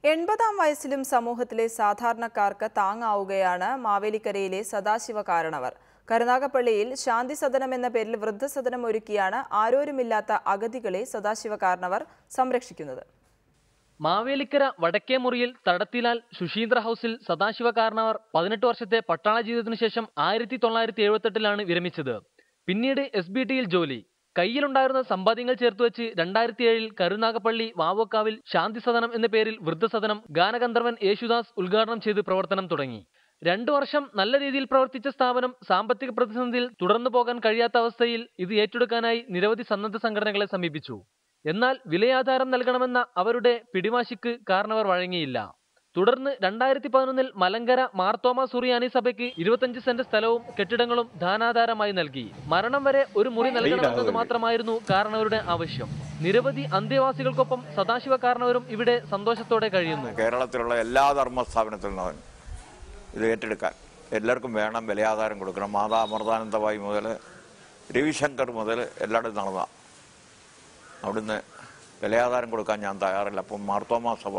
എൺപതാം വയസ്സിലും സമൂഹത്തിലെ സാധാരണക്കാർക്ക് താങ്ങാവുകയാണ് മാവേലിക്കരയിലെ സദാശിവ കാരണവർ കരുനാഗപ്പള്ളിയിൽ ശാന്തി സദനം എന്ന പേരിൽ വൃദ്ധസദനം ഒരുക്കിയാണ് ആരോരുമില്ലാത്ത അഗതികളെ സദാശിവ കാരണവർ സംരക്ഷിക്കുന്നത് മാവേലിക്കര വടക്കേ മുറിയിൽ തടത്തിലാൽ സുശീന്ദ്ര ഹൗസിൽ സദാശിവ കാരണവർ പതിനെട്ട് വർഷത്തെ പട്ടാള ജീവിതത്തിനു ശേഷം ആയിരത്തി തൊള്ളായിരത്തി എഴുപത്തെട്ടിലാണ് വിരമിച്ചത് പിന്നീട് എസ് ബി ടിയിൽ ജോലി കയ്യിലുണ്ടായിരുന്ന സമ്പാദ്യങ്ങൾ ചേർത്തുവെച്ച് രണ്ടായിരത്തി ഏഴിൽ കരുനാഗപ്പള്ളി വാവോക്കാവിൽ ശാന്തി സദനം എന്ന പേരിൽ വൃദ്ധസദനം ഗാനഗന്ധർവൻ യേശുദാസ് ഉദ്ഘാടനം ചെയ്ത് പ്രവർത്തനം തുടങ്ങി രണ്ടു വർഷം നല്ല രീതിയിൽ പ്രവർത്തിച്ച സ്ഥാപനം സാമ്പത്തിക പ്രതിസന്ധിയിൽ തുടർന്നു പോകാൻ കഴിയാത്ത അവസ്ഥയിൽ ഇത് ഏറ്റെടുക്കാനായി നിരവധി സന്നദ്ധ സംഘടനകളെ സമീപിച്ചു എന്നാൽ വിലയാധാരം നൽകണമെന്ന അവരുടെ പിടിവാശിക്ക് കാരണവർ വഴങ്ങിയില്ല തുടർന്ന് രണ്ടായിരത്തി പതിനൊന്നിൽ മലങ്കര മാർത്തോമ സുറിയാനി സഭയ്ക്ക് ഇരുപത്തഞ്ച് സെന്റ് സ്ഥലവും കെട്ടിടങ്ങളും ദാനാധാരമായി നൽകി മരണം വരെ ഒരു മുറി നൽകണമെന്നത് മാത്രമായിരുന്നു കാരണവരുടെ ആവശ്യം നിരവധി അന്തേവാസികൾക്കൊപ്പം സദാശിവ കാരണവരും ഇവിടെ സന്തോഷത്തോടെ കഴിയുന്നു കേരളത്തിലുള്ള എല്ലാ ധർമ്മ സ്ഥാപനത്തിൽ നിന്നും ഇത് ഏറ്റെടുക്കാൻ എല്ലാവർക്കും വേണം വിലയാധാരം കൊടുക്കണം മാതാ അമൃതാനന്ദവായി മുതൽ രവിശങ്കർ മുതൽ എല്ലായിടത്തും നടന്ന അവിടുന്ന് വിലയാധാരം കൊടുക്കാൻ ഞാൻ തയ്യാറില്ല അപ്പം മാർത്തോമാ സഭ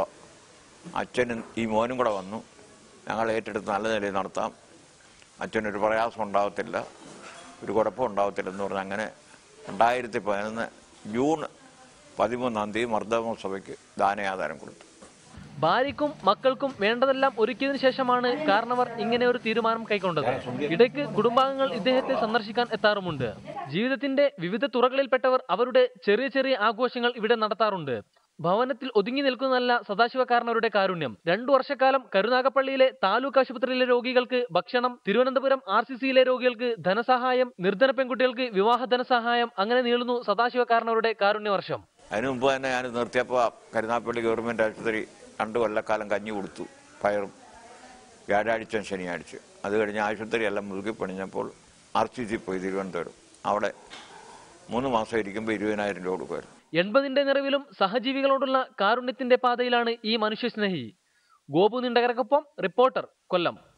അച്ഛനും ഈ മോനും കൂടെ വന്നു ഞങ്ങൾ ഏറ്റെടുത്ത് നല്ല നിലയിൽ നടത്താം അച്ഛനൊരു പ്രയാസം ഉണ്ടാകത്തില്ല ഒരു കുഴപ്പം ഉണ്ടാകത്തില്ല എന്ന് പറഞ്ഞ് അങ്ങനെ രണ്ടായിരത്തി പതിനൊന്ന് ജൂൺ പതിമൂന്നാം തീയതി മർദ്ദമ സഭയ്ക്ക് ദാനയാധാരം കൊടുത്തു ഭാര്യയ്ക്കും മക്കൾക്കും വേണ്ടതെല്ലാം ഒരുക്കിയതിനു ശേഷമാണ് കാരണവർ ഇങ്ങനെ ഒരു തീരുമാനം കൈക്കൊണ്ടത് ഇടയ്ക്ക് കുടുംബാംഗങ്ങൾ ഇദ്ദേഹത്തെ സന്ദർശിക്കാൻ എത്താറുമുണ്ട് ജീവിതത്തിന്റെ വിവിധ തുറകളിൽപ്പെട്ടവർ അവരുടെ ചെറിയ ചെറിയ ആഘോഷങ്ങൾ ഇവിടെ നടത്താറുണ്ട് ഭവനത്തിൽ ഒതുങ്ങി നിൽക്കുന്നതല്ല സദാശിവ കാരണവരുടെ കാരുണ്യം രണ്ടു വർഷക്കാലം കരുനാഗപ്പള്ളിയിലെ താലൂക്ക് ആശുപത്രിയിലെ രോഗികൾക്ക് ഭക്ഷണം തിരുവനന്തപുരം ആർ സി സിയിലെ രോഗികൾക്ക് ധനസഹായം നിർധന പെൺകുട്ടികൾക്ക് വിവാഹ ധനസഹായം അങ്ങനെ നീളുന്നു സദാശിവ കാരണവരുടെ കാരുണ്യവർഷം അതിനു മുമ്പ് തന്നെ ഞാൻ നിർത്തിയപ്പോൾ കരുനാപ്പള്ളി ഗവൺമെൻറ് ആശുപത്രി രണ്ട് കൊല്ലക്കാലം കഞ്ഞി കൊടുത്തു പയറും വ്യാഴാഴ്ച ശനിയാഴ്ച അത് കഴിഞ്ഞ് ആശുപത്രി എല്ലാം മുറുകി പണിഞ്ഞപ്പോൾ ആർ സി സി പോയി തിരുവനന്തപുരം അവിടെ മൂന്ന് മാസം ഇരിക്കുമ്പോൾ ഇരുപതിനായിരം രൂപ കൊടുക്കുമായിരുന്നു എൺപതിന്റെ നിറവിലും സഹജീവികളോടുള്ള കാരുണ്യത്തിന്റെ പാതയിലാണ് ഈ മനുഷ്യസ്നേഹി ഗോപു നിണ്ടകരക്കൊപ്പം റിപ്പോർട്ടർ കൊല്ലം